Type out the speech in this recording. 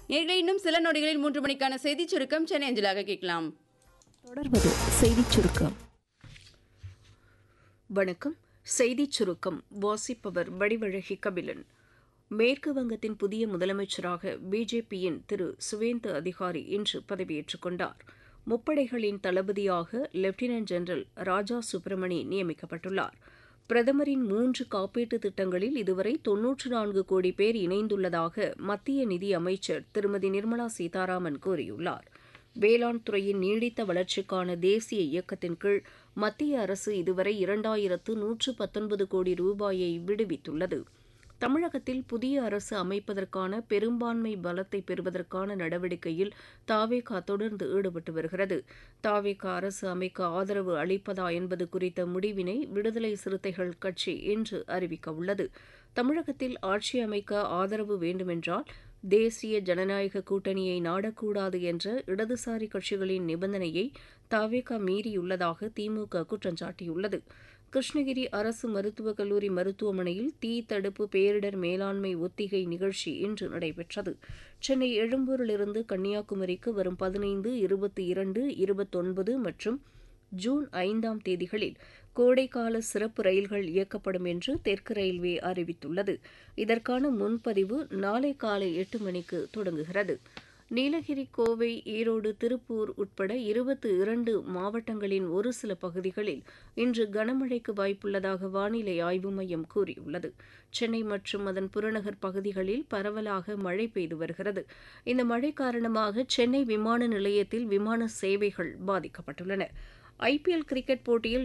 நேர்களை இன்னும் சில நொடிகளில் மூன்று மணிக்கான செய்திச் சுருக்கம் சென்னை அஞ்சலாக கேட்கலாம் தொடர்வது செய்திச் சுருக்கம் வணக்கம் செய்திச் சுருக்கம் வாசிப்பவர் வடிவழகி கபிலன் மேற்கு வங்கத்தின் புதிய முதலமைச்சராக பிஜேபியின் திரு சுவேந்து அதிகாரி இன்று பதவியேற்றுக் கொண்டார் முப்படைகளின் தளபதியாக லெப்டினன்ட் ஜெனரல் ராஜா சுப்பிரமணி நியமிக்கப்பட்டுள்ளார் பிரதமரின் மூன்று காப்பீட்டு திட்டங்களில் இதுவரை தொன்னூற்று நான்கு கோடி பேர் இணைந்துள்ளதாக மத்திய நிதி அமைச்சர் திருமதி நிர்மலா சீதாராமன் கூறியுள்ளார் வேளாண் துறையின் நீடித்த வளர்ச்சிக்கான தேசிய இயக்கத்தின் கீழ் மத்திய அரசு இதுவரை இரண்டாயிரத்து நூற்று பத்தொன்பது கோடி ரூபாயை விடுவித்துள்ளது தமிழகத்தில் புதிய அரசு அமைப்பதற்கான பெரும்பான்மை பலத்தை பெறுவதற்கான நடவடிக்கையில் தாவேகா தொடர்ந்து ஈடுபட்டு வருகிறது தாவேகா அரசு அமைக்க ஆதரவு அளிப்பதா என்பது குறித்த முடிவினை விடுதலை சிறுத்தைகள் கட்சி இன்று அறிவிக்க உள்ளது தமிழகத்தில் ஆட்சி அமைக்க ஆதரவு வேண்டுமென்றால் தேசிய ஜனநாயக கூட்டணியை நாடக்கூடாது என்ற இடதுசாரி கட்சிகளின் நிபந்தனையை தாவேகா மீறியுள்ளதாக திமுக குற்றம் சாட்டியுள்ளது கிருஷ்ணகிரி அரசு மருத்துவக் கல்லூரி மருத்துவமனையில் தீ தடுப்பு பேரிடர் மேலாண்மை ஒத்திகை நிகழ்ச்சி இன்று நடைபெற்றது சென்னை எழும்பூரிலிருந்து கன்னியாகுமரிக்கு வரும் பதினைந்து இருபத்தி இரண்டு இருபத்தொன்பது மற்றும் ஜூன் ஐந்தாம் தேதிகளில் கோடைக்கால சிறப்பு ரயில்கள் இயக்கப்படும் என்று தெற்கு ரயில்வே அறிவித்துள்ளது இதற்கான முன்பதிவு நாளை காலை எட்டு மணிக்கு தொடங்குகிறது நீலகிரி கோவை ஈரோடு திருப்பூர் உட்பட இருபத்தி இரண்டு மாவட்டங்களின் ஒரு சில பகுதிகளில் இன்று கனமழைக்கு வாய்ப்புள்ளதாக வானிலை ஆய்வு மையம் கூறியுள்ளது சென்னை மற்றும் அதன் புறநகர் பகுதிகளில் பரவலாக மழை பெய்து வருகிறது இந்த மழை காரணமாக சென்னை விமான நிலையத்தில் விமான சேவைகள் பாதிக்கப்பட்டுள்ளன ஐபிஎல் கிரிக்கெட் போட்டியில்